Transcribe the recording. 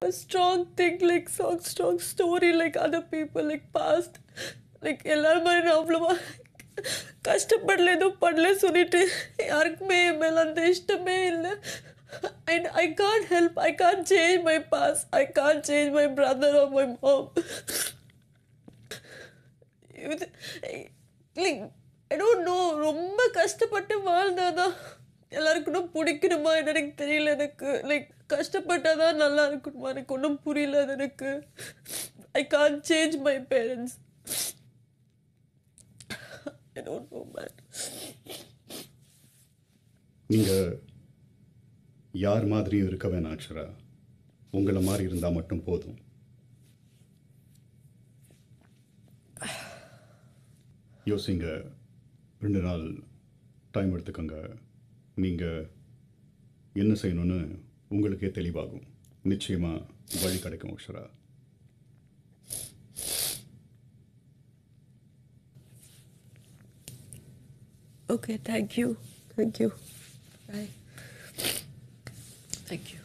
a strong thing, like strong, strong story, like other people, like past. Like எல்லாரும் மாதிரி நான் அவ்வளோவா கஷ்டப்படல எதுவும் பண்ணல சொல்லிட்டு யாருக்குமே என் மேலே அந்த இஷ்டமே இல்லை and I can't help I can't change my boss I can't change my brother or my mom இது லைக் ஐ டோன்ட் நோ ரொம்ப கஷ்டப்பட்டு வாழ்ந்தாதான் எல்லாருக்கும் பிடிக்கணுமா என்ன எனக்கு தெரியல எனக்கு லைக் கஷ்டப்பட்டாதான் நல்லா இருக்கணுமா எனக்கு ஒன்றும் புரியல அது எனக்கு I can change my parents I don't know man நீங்கள் யார் மாதிரியும் இருக்க வேணாம் அக்ஷரா உங்களை மாதிரி இருந்தால் மட்டும் போதும் யோசிங்க ரெண்டு நாள் டைம் எடுத்துக்கோங்க நீங்கள் என்ன செய்யணும்னு உங்களுக்கே தெளிவாகும் நிச்சயமாக வழி கிடைக்கும் Akshara okay thank you thank you bye thank you